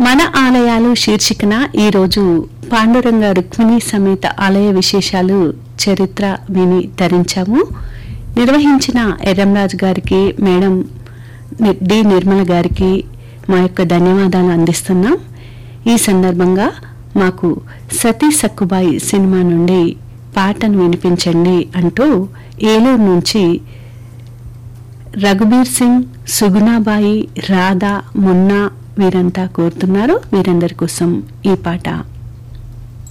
మన ఆలయాలు శీర్షికన ఈరోజు పాండురంగ రుక్మిణి సమేత ఆలయ విశేషాలు చరిత్ర విని ధరించాము నిర్వహించిన ఎర్రంరాజు గారికి మేడం ని- డి నిర్మల గారికి మా యొక్క ధన్యవాదాలు అందిస్తున్నాం ఈ సందర్భంగా మాకు సతీ సక్కుబాయి సినిమా నుండి పాటను వినిపించండి అంటూ ఏలూరు నుంచి రఘుబీర్ సింగ్ సుగుణాబాయి రాధా మున్నా వీరంతా కోరుతున్నారు వీరందరి కోసం ఈ పాట